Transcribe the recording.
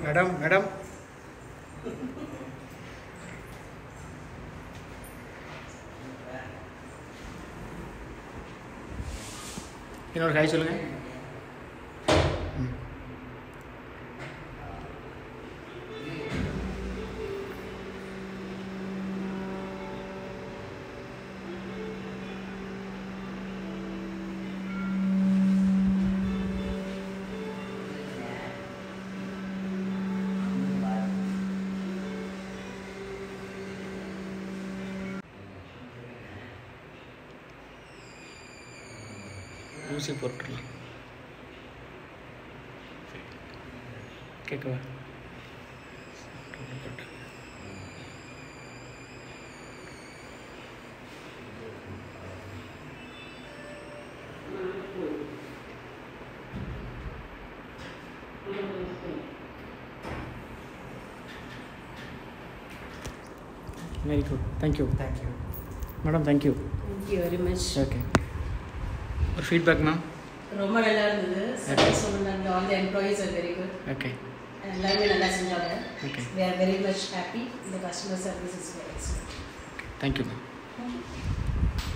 Madam madam இன்னொரு hi சொல்லுங்கள் ம் ஊசி போட்டுடலாம் கேட்கவா போட்டு very good thank you thank you madam thank you Thank you very much. Okay ஒரு ஃபீட்பேக் மேம் ரொம்ப நல்லா இருந்தது சர்வீஸ் சொன்னாங்க all the employees are very good okay எல்லாருமே நல்லா செஞ்சாங்க Okay. We are very much happy இந்த customer service is very excellent thank you ma'am